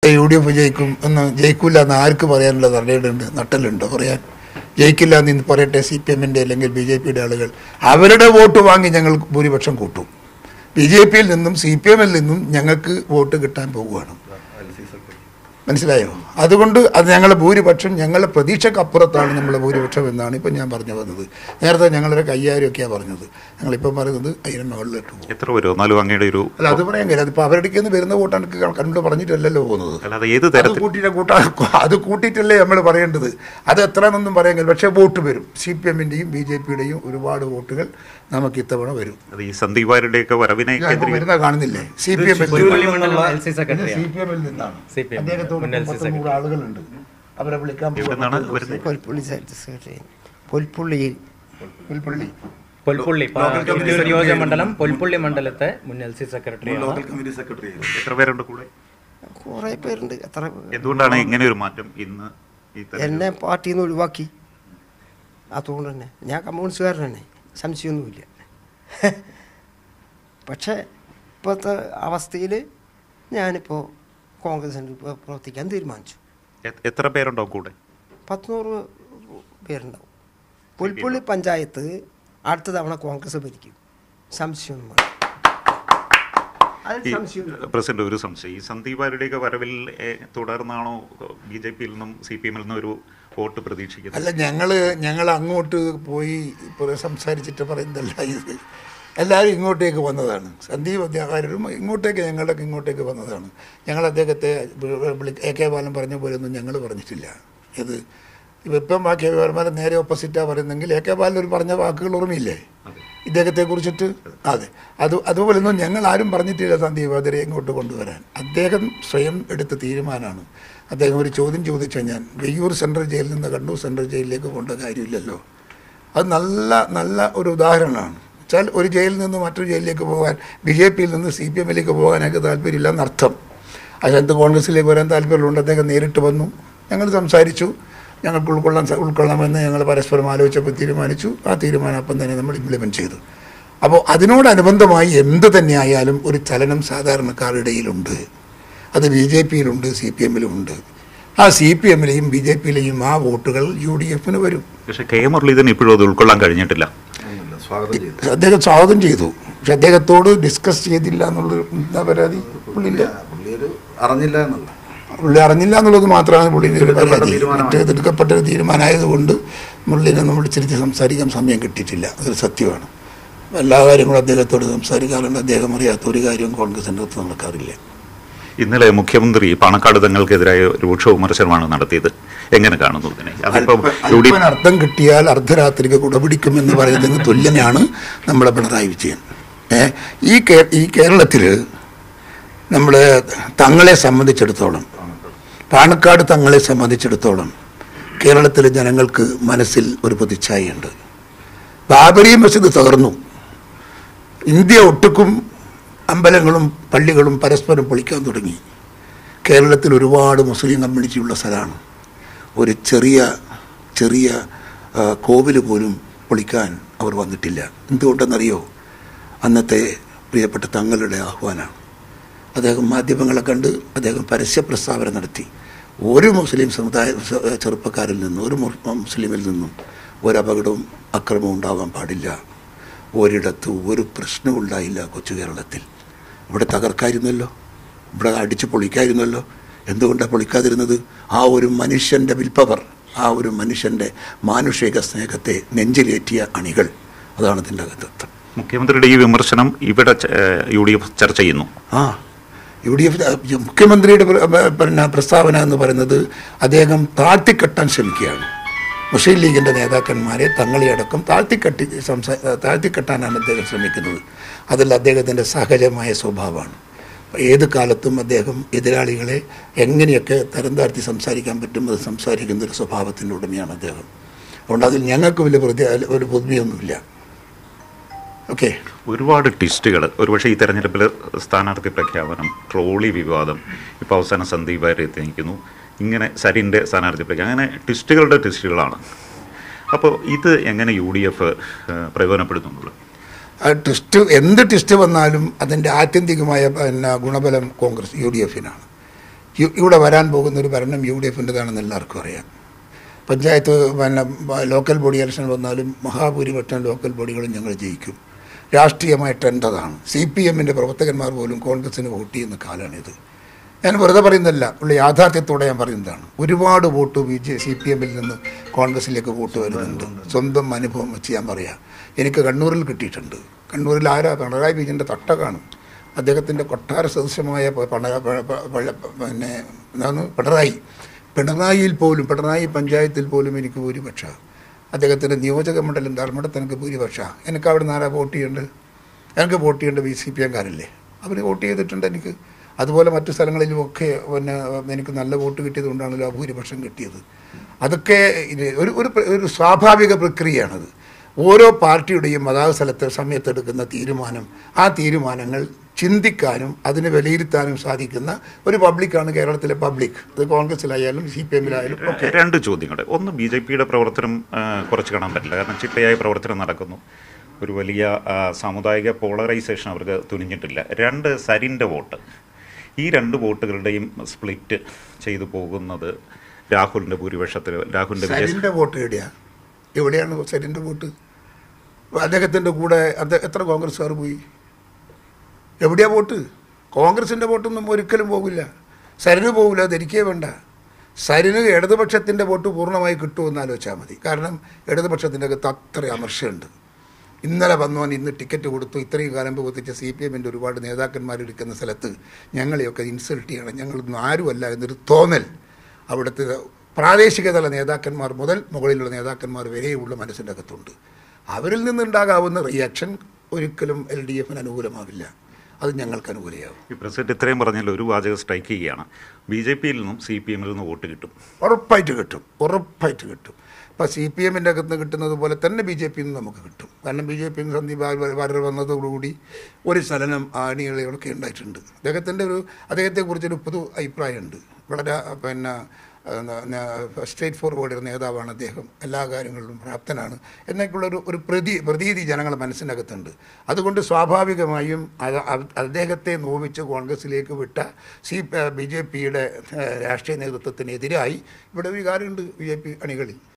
U D F ജയിക്കും എന്ന് ജയിക്കില്ല എന്ന് ആർക്ക് പറയാനുള്ള തടയുണ്ട് നട്ടലുണ്ടോ പറയാൻ ജയിക്കില്ല എന്ന് ഇന്ന് പറയട്ടെ സി പി എമ്മിൻ്റെ അല്ലെങ്കിൽ ബി ജെ പിയുടെ ആളുകൾ അവരുടെ വോട്ട് വാങ്ങി ഞങ്ങൾ ഭൂരിപക്ഷം കൂട്ടും ബി ജെ പിയിൽ നിന്നും സി പി എമ്മിൽ നിന്നും ഞങ്ങൾക്ക് വോട്ട് കിട്ടാൻ പോവുകയാണ് മനസ്സിലായോ അതുകൊണ്ട് അത് ഞങ്ങളുടെ ഭൂരിപക്ഷം ഞങ്ങളുടെ പ്രതീക്ഷക്കപ്പുറത്താണ് നമ്മളെ ഭൂരിപക്ഷം എന്നാണ് ഇപ്പം ഞാൻ പറഞ്ഞു വന്നത് നേരത്തെ ഞങ്ങളൊരു കയ്യായിരം ഒക്കെയാണ് പറഞ്ഞത് ഞങ്ങളിപ്പം പറയുന്നത് അതിന് മുകളിലിട്ട് പോകും എത്ര വരും എന്നാലും അങ്ങയുടെ ഒരു അല്ല അത് പറയാൻ കഴിയില്ല അതിപ്പോൾ അവരുടെ നിന്ന് വരുന്ന വോട്ടാണ് കണ്ടു പറഞ്ഞിട്ടല്ലല്ലോ പോകുന്നത് അല്ലാതെ ഏത് അത് തരത്തിൽ കൂട്ടിയിട്ട് കൂട്ടാ അത് കൂട്ടിയിട്ടല്ലേ നമ്മൾ പറയേണ്ടത് അത് എത്രയാണെന്നൊന്നും പറയാൻ കഴിയില്ല പക്ഷേ വോട്ട് വരും സി പി എമ്മിൻ്റെയും ബി ജെ പിയുടെയും ഒരുപാട് വോട്ടുകൾ നമുക്ക് ഇത്തവണ വരും അത് ഈ സന്ദീപാരുടെയൊക്കെ വരവിനെ ഞാൻ ഇപ്പം കേന്ദ്രീകരിച്ച് വരുന്ന കാണുന്നില്ലേ സി പി എമ്മിൽ പുൽപ്പള്ളി മണ്ഡലം L C secretary C P എമ്മിൽ നിന്നാണ് CPM, അദ്ദേഹത്തോട് മുൻ LC പത്ത് നൂറ് ആളുകളുണ്ട് അവരെ വിളിക്കാൻ എവിടെ നിന്നാണ് വരുന്നത് പൊൽപ്പുള്ളി സെക്രട്ടറി പൊൽപ്പുള്ളിയിൽ പുൽപ്പള്ളി പൊൽപ്പള്ളി തിരൂർ നിയോജക മണ്ഡലം പൊൽപ്പള്ളി മണ്ഡലത്തെ മുൻ എൽ സി സെക്രട്ടറിയാണ് ലോക്കൽ കമ്മിറ്റി സെക്രട്ടറി എത്ര പേരുണ്ട് കൂടെ കുറേ പേരുണ്ട് എത്ര എന്തുകൊണ്ടാണ് ഇങ്ങനെ ഒരു മാറ്റം ഇന്ന് ഈ തെരഞ്ഞെടുപ്പ്? എന്നെ പാർട്ടിയിൽ നിന്ന് ഒഴിവാക്കി അതുകൊണ്ട് തന്നെ ഞാൻ കമ്മ്യൂണിസ്റ്റുകാരൻ തന്നെ സംശയമൊന്നുമില്ല പക്ഷേ ഇപ്പോഴത്തെ അവസ്ഥയിൽ ഞാനിപ്പോൾ കോൺഗ്രസിന് പ്രവർത്തിക്കാൻ തീരുമാനിച്ചു എ- എത്ര പേരുണ്ടാവും കൂടെ പത്തുനൂറ് പേരുണ്ടാവും പുൽപ്പള്ളി പഞ്ചായത്ത് അടുത്ത തവണ കോൺഗ്രസ് ഭരിക്കും സംശയമൊന്നും വേണ്ട അതിൽ ഈ സംശയമില്ല പ്രസിഡന്റ് ഒരു സംശയം ഈ സന്ദീപാരുടെയൊക്കെ വരവിൽ ഏ, തുടർന്നാണോ ബി ജെ പിയിൽ നിന്നും സി പി എമ്മിൽ നിന്നും ഒരു വോട്ട് പ്രതീക്ഷിക്കുന്നത് അല്ല ഞങ്ങൾ ഞങ്ങൾ അങ്ങോട്ട് പോയി ഇപ്പോൾ സംസാരിച്ചിട്ട് പറയുന്നതല്ല ഇത് എല്ലാവരും ഇങ്ങോട്ടേക്ക് വന്നതാണ് സന്ദീപ് അധ്യാപകരും ഇങ്ങോട്ടേക്ക് ഞങ്ങളുടെ ഇങ്ങോട്ടേക്ക് വന്നതാണ് ഞങ്ങൾ അദ്ദേഹത്തെ വി- വിളി- എ കെ ബാലൻ പറഞ്ഞ പോലെയൊന്നും ഞങ്ങൾ പറഞ്ഞിട്ടില്ല ഇത് ഇപ്പം ആ കെ വർമാരെ നേരെ ഓപ്പോസിറ്റാണ് പറയുന്നെങ്കിൽ എ കെ ബാലൻ ഒരു പറഞ്ഞ വാക്കുകൾ ഓർമ്മയില്ലേ ഇദ്ദേഹത്തെ കുറിച്ചിട്ട് അതെ അത് അതുപോലൊന്നും ഞങ്ങൾ ആരും പറഞ്ഞിട്ടില്ല സന്ദീപ് അതിരെ ഇങ്ങോട്ട് കൊണ്ടുവരാൻ അദ്ദേഹം സ്വയം എടുത്ത തീരുമാനമാണ് അദ്ദേഹം ഒരു ചോദ്യം ചോദിച്ചു ഞാൻ വെയ്യൂർ സെൻട്രൽ ജയിലിൽ നിന്ന് കണ്ണൂർ സെൻട്രൽ ജയിലിലേക്ക് കൊണ്ട കാര്യമില്ലല്ലോ അത് നല്ല നല്ല ഒരു ഉദാഹരണമാണ് വെച്ചാൽ ഒരു ജയിലിൽ നിന്ന് മറ്റൊരു ജയിലിലേക്ക് പോകാൻ ബി ജെ പിയിൽ നിന്ന് സി പി എമ്മിലേക്ക് പോകാനൊക്കെ താല്പര്യമില്ല എന്നർത്ഥം അതിനകത്ത് കോൺഗ്രസിലേക്ക് വരാൻ താല്പര്യമുണ്ട് അദ്ദേഹം നേരിട്ട് വന്നു ഞങ്ങൾ സംസാരിച്ചു ഞങ്ങൾക്ക് ഉൾക്കൊള്ളാൻ സ- ഉൾക്കൊള്ളാമെന്ന് ഞങ്ങൾ പരസ്പരം ആലോചിച്ചപ്പോൾ തീരുമാനിച്ചു ആ തീരുമാനം അപ്പം തന്നെ നമ്മൾ ഇംപ്ലിമെൻറ്റ് ചെയ്തു അപ്പോൾ അതിനോടനുബന്ധമായി എന്ത് തന്നെയായാലും ഒരു ചലനം സാധാരണക്കാരുടെ ഇടയിലുണ്ട് അത് ബി ജെ പിയിലുണ്ട് സി പി എമ്മിലും ഉണ്ട് ആ സി പി എമ്മിലെയും ബി ജെ പിയിലെയും ആ വോട്ടുകൾ യു ഡി എഫിന് വരും പക്ഷെ കെ മുരളീധരൻ ഇപ്പോഴും അത് ഉൾക്കൊള്ളാൻ കഴിഞ്ഞിട്ടില്ല ഒന്നുമില്ല, സ്വാഗതം ചെയ്തു അദ്ദേഹം സ്വാഗതം ചെയ്തു പക്ഷെ അദ്ദേഹത്തോട് ഡിസ്കസ് ചെയ്തില്ല എന്നുള്ളത് എന്താ പരാതി പുള്ളിയില്ല പുള്ളി ഒരു അറിഞ്ഞില്ല എന്നല്ല പുള്ളി അറിഞ്ഞില്ല എന്നുള്ളത് മാത്രമാണ് പുള്ളിൻ്റെ ഒരു എടുക്കപ്പെട്ട പരാതി തീരുമാനമാണ്. മറ്റേത് എടുക്കപ്പെട്ട ഒരു തീരുമാനമായതുകൊണ്ട് മുള്ളിനെ നമ്മൾ തിരിച്ച് സംസാരിക്കാൻ സമയം കിട്ടിയിട്ടില്ല അതൊരു സത്യമാണ് എല്ലാ കാര്യങ്ങളും അദ്ദേഹത്തോട് സംസാരിക്കാറുണ്ട് അദ്ദേഹം അറിയാത്ത ഒരു കാര്യവും കോൺഗ്രസിൻ്റെ അകത്ത് നടക്കാറില്ല ഇന്നലെ മുഖ്യമന്ത്രി പാണക്കാട് തങ്ങൾക്കെതിരായ രൂക്ഷ വിമർശനമാണ് നടത്തിയത് എങ്ങനെ കാണുന്നു ഇതിനെ അതിപ്പം യു ഡി അല്പൻ അർത്ഥം കിട്ടിയാൽ അർദ്ധരാത്രിക്ക് കുടപിടിക്കുമെന്ന് പറയുന്നതിന് തുല്യനാണ് നമ്മുടെ പിണറായി വിജയൻ ഏ ഈ കേ ഈ കേരളത്തിൽ നമ്മൾ തങ്ങളെ സംബന്ധിച്ചിടത്തോളം പാണക്കാട് തങ്ങളെ സംബന്ധിച്ചിടത്തോളം കേരളത്തിലെ ജനങ്ങൾക്ക് മനസ്സിൽ ഒരു പ്രതിച്ഛായയുണ്ട് ബാബരി മസ്ജിദ് തകർന്നു ഇന്ത്യ ഒട്ടുക്കും അമ്പലങ്ങളും പള്ളികളും പരസ്പരം പൊളിക്കാൻ തുടങ്ങി കേരളത്തിൽ ഒരുപാട് മുസ്ലിം കമ്മ്യൂണിറ്റിയുള്ള സ്ഥലമാണ് ഒരു ചെറിയ ചെറിയ ആ, കോവിൽ പോലും പൊളിക്കാൻ അവർ വന്നിട്ടില്ല എന്തുകൊണ്ടെന്നറിയോ അന്നത്തെ പ്രിയപ്പെട്ട തങ്ങളുടെ ആഹ്വാനമാണ് അദ്ദേഹം മാധ്യമങ്ങളെ കണ്ട് അദ്ദേഹം പരസ്യ പ്രസ്താവന നടത്തി ഒരു മുസ്ലിം സമുദായ സ- ചെറുപ്പക്കാരിൽ നിന്നും ഒരു മു- മുസ്ലിമിൽ നിന്നും ഒരപകടവും അക്രമവും ഉണ്ടാകാൻ പാടില്ല ഒരിടത്ത് ഒരു പ്രശ്നവും ഉണ്ടായില്ല കൊച്ചു കേരളത്തിൽ ഇവിടെ തകർക്കായിരുന്നല്ലോ ഇവിടെ അടിച്ചു പൊളിക്കായിരുന്നല്ലോ എന്തുകൊണ്ടാണ് പൊളിക്കാതിരുന്നത് ആ ഒരു മനുഷ്യൻ്റെ വിൽപ്പവർ ആ ഒരു മനുഷ്യൻ്റെ മാനുഷിക സ്നേഹത്തെ നെഞ്ചിലേറ്റിയ അണികൾ അതാണ് ഇതിൻ്റെ അകത്തത്വം മുഖ്യമന്ത്രിയുടെ ഈ വിമർശനം ഇവിടെ ച- ഏഹ് യു ഡി എഫ് ചർച്ച ചെയ്യുന്നു ആ യു ഡി എഫ് മുഖ്യമന്ത്രിയുടെ പ്ര- പ്ര- പിന്നെ പ്രസ്താവന എന്ന് പറയുന്നത് അദ്ദേഹം താഴ്ത്തിക്കെട്ടാൻ ശ്രമിക്കുകയാണ് മുസ്ലിം ലീഗിൻ്റെ നേതാക്കന്മാരെ തങ്ങളെ അടക്കം താഴ്ത്തിക്കെട്ടി സംസാ താഴ്ത്തിക്കെട്ടാനാണ് അദ്ദേഹം ശ്രമിക്കുന്നത് അതിൽ അദ്ദേഹത്തിൻ്റെ സഹജമായ സ്വഭാവമാണ് ഏത് കാലത്തും അദ്ദേഹം എതിരാളികളെ എങ്ങനെയൊക്കെ തരം താഴ്ത്തി സംസാരിക്കാൻ പറ്റും അത് സംസാരിക്കുന്ന ഒരു സ്വഭാവത്തിൻ്റെ ഉടമയാണ് അദ്ദേഹം അതുകൊണ്ട് അതിൽ ഞങ്ങൾക്ക് വലിയ പ്രതി ഒരു പുതുമയൊന്നുമില്ല ഓക്കെ ഒരുപാട് ടിസ്റ്റുകൾ ഒരുപക്ഷെ ഈ തെരഞ്ഞെടുപ്പിൽ സ്ഥാനാർത്ഥി പ്രഖ്യാപനം ട്രോളി വിവാദം ഇപ്പോൾ അവസാനം സന്ദീപ് വാര്യർ എത്തി നിൽക്കുന്നു ഇങ്ങനെ സരിൻ്റെ സ്ഥാനാർത്ഥി പ്രഖ്യാപനം അങ്ങനെ ടിസ്റ്റുകളുടെ ടിസ്റ്റുകളാണ് അപ്പോൾ ഇത് എങ്ങനെ യു ഡി എഫ് പ്രയോജനപ്പെടുത്തുന്നുള്ളൂ ആ ടെസ്റ്റ് എന്ത് ടെസ്റ്റ് വന്നാലും അതിൻ്റെ ആത്യന്തികമായ പിന്നെ ഗുണഫലം കോൺഗ്രസ് യു ഡി എഫിനാണ് യു- ഇവിടെ വരാൻ പോകുന്ന ഒരു ഭരണം യു ഡി എഫിൻ്റെതാണെന്ന് എല്ലാവർക്കും അറിയാം പഞ്ചായത്ത് പിന്നെ ബ- ലോക്കൽ ബോഡി ഇലക്ഷൻ വന്നാലും മഹാഭൂരിപക്ഷം ലോക്കൽ ബോഡികളും ഞങ്ങൾ ജയിക്കും രാഷ്ട്രീയമായ ട്രെൻഡ് അതാണ് സി പി എമ്മിൻ്റെ പ്രവർത്തകന്മാർ പോലും കോൺഗ്രസിന് വോട്ട് ചെയ്യുന്ന കാലമാണിത് ഞാൻ വെറുതെ പറയുന്നതല്ല ഉള്ള യാഥാർത്ഥ്യത്തോടെ ഞാൻ പറയുന്നതാണ് ഒരുപാട് vote B J C P എമ്മിൽ നിന്ന് കോൺഗ്രസിലേക്ക് വോട്ട് വരുന്നുണ്ട് സ്വന്തം അനുഭവം വെച്ച് ഞാൻ പറയാം എനിക്ക് കണ്ണൂരിൽ കിട്ടിയിട്ടുണ്ട് കണ്ണൂരിൽ ആരാ പിണറായി വിജയൻ്റെ തട്ട കാണും അദ്ദേഹത്തിൻ്റെ കൊട്ടാര സദൃശമായ പ- പണ പ- പ- പള്ള- പിന്നെ എന്താണ് പിണറായി പിണറായിയിൽ പോലും പിണറായി പഞ്ചായത്തിൽ പോലും എനിക്ക് ഭൂരിപക്ഷ അദ്ദേഹത്തിൻ്റെ നിയോജക മണ്ഡലം ധർമ്മടത്ത് എനിക്ക് ഭൂരിപക്ഷ എനിക്ക് അവിടെ നിന്ന് ആരാ വോട്ട് ചെയ്യേണ്ടത് എനിക്ക് വോട്ട് ചെയ്യേണ്ട ബി സി പി എംകാരല്ലേ അവർ വോട്ട് ചെയ്തിട്ടുണ്ട് എനിക്ക് അതുപോലെ മറ്റു സ്ഥലങ്ങളിലുമൊക്കെ പിന്നെ എനിക്ക് നല്ല വോട്ട് കിട്ടിയത് കൊണ്ടാണല്ലോ ആ ഭൂരിപക്ഷം കിട്ടിയത് അതൊക്കെ ഇത് ഒരു ഒരു പ്ര- ഒരു സ്വാഭാവിക പ്രക്രിയയാണത് ഓരോ പാർട്ടിയുടെയും അതാത് സ്ഥലത്ത് സമയത്തെടുക്കുന്ന തീരുമാനം ആ തീരുമാനങ്ങൾ ചിന്തിക്കാനും അതിനെ വിലയിരുത്താനും സാധിക്കുന്ന ഒരു പബ്ലിക്കാണ് കേരളത്തിലെ പബ്ലിക് അത് കോൺഗ്രസിലായാലും സി പി എമ്മിലായാലും ഒക്കെ രണ്ട് ചോദ്യങ്ങൾ ഒന്ന് ബി ജെ പിയുടെ പ്രവർത്തനം ആ, കുറച്ച് കാണാൻ പറ്റില്ല കാരണം ചിട്ടയായ പ്രവർത്തനം നടക്കുന്നു ഒരു വലിയ ആ, സാമുദായിക പോളറൈസേഷൻ അവർക്ക് തുനിഞ്ഞിട്ടില്ല രണ്ട് സരിൻ്റെ വോട്ട് ഈ രണ്ട് വോട്ടുകളുടെയും സ്പ്ലിറ്റ് ചെയ്തു പോകുന്നത് രാഹുലിൻ്റെ ഭൂരിപക്ഷത്തിൽ രാഹുലിൻ്റെ വിജയ സരിൻ്റെ വോട്ട് എവിടെയാ എവിടെയാണ് സരിൻ്റെ വോട്ട് അദ്ദേഹത്തിൻ്റെ കൂടെ അദ്ദേഹം എത്ര കോൺഗ്രസ്സുകാർ പോയി എവിടെയാ വോട്ട് കോൺഗ്രസിൻ്റെ വോട്ടൊന്നും ഒരിക്കലും പോകില്ല സരിന് പോകില്ല ധരിക്കേ വേണ്ട സരിന് ഇടതുപക്ഷത്തിൻ്റെ വോട്ട് പൂർണ്ണമായി കിട്ടുമെന്ന് ആലോചിച്ചാൽ മതി കാരണം ഇടതുപക്ഷത്തിൻ്റെ അകത്ത് അത്ര അമർഷമുണ്ട് ഇന്നലെ വന്നവൻ ഇന്ന് ടിക്കറ്റ് കൊടുത്തു ഇത്രയും കാലം പ്രവർത്തിച്ച സി പി എമ്മിൻ്റെ ഒരുപാട് നേതാക്കന്മാരിരിക്കുന്ന സ്ഥലത്ത് ഞങ്ങളെയൊക്കെ ഇൻസൾട്ട് ചെയ്യണം ഞങ്ങളൊന്നും ആരുമല്ല എന്നൊരു തോന്നൽ അവിടുത്തെ പ്രാദേശിക തല നേതാക്കന്മാർ മുതൽ മുകളിലുള്ള നേതാക്കന്മാർ വരെയുള്ള മനസ്സിൻ്റെ അകത്തുണ്ട് അവരിൽ നിന്നുണ്ടാകാവുന്ന റിയാക്ഷൻ ഒരിക്കലും എൽ ഡി എഫിന് അനുകൂലമാവില്ല അത് ഞങ്ങൾക്ക് അനുകൂലമാവും ഈ പ്രസിഡന്റ് ഇത്രയും പറഞ്ഞാൽ ഒരു വാചകം സ്ട്രൈക്ക് ചെയ്യുകയാണ് ബി ജെ പിയിൽ നിന്നും സി പി എമ്മിൽ നിന്നും വോട്ട് കിട്ടും ഉറപ്പായിട്ട് കിട്ടും ഉറപ്പായിട്ട് കിട്ടും ഇപ്പോൾ സി പി എമ്മിൻ്റെ അകത്ത് നിന്ന് കിട്ടുന്നത് പോലെ തന്നെ ബി ജെ പിയിൽ നിന്ന് നമുക്ക് കിട്ടും കാരണം ബി ജെ പിയിൽ സന്ദീപ് വാര്യർ വന്നതോടുകൂടി ഒരു ചലനം ആണികളൊക്കെ ഉണ്ടായിട്ടുണ്ട് അദ്ദേഹത്തിൻ്റെ ഒരു അദ്ദേഹത്തെക്കുറിച്ചൊരു പൊതു അഭിപ്രായമുണ്ട് വളരെ പിന്നെ സ്ട്രേറ്റ് ഫോർവേഡ് നേതാവാണ് അദ്ദേഹം എല്ലാ കാര്യങ്ങളിലും പ്രാപ്തനാണ് എന്നൊക്കെയുള്ളൊരു ഒരു പ്രതി പ്രതീതി ജനങ്ങളുടെ മനസ്സിനകത്തുണ്ട് അതുകൊണ്ട് സ്വാഭാവികമായും അത് അത് അദ്ദേഹത്തെ നോവിച്ച് കോൺഗ്രസിലേക്ക് വിട്ട സി ബി ജെ പിയുടെ രാഷ്ട്രീയ നേതൃത്വത്തിനെതിരായി ഇവിടെ വികാരമുണ്ട് ബി ജെ പി അണികളിൽ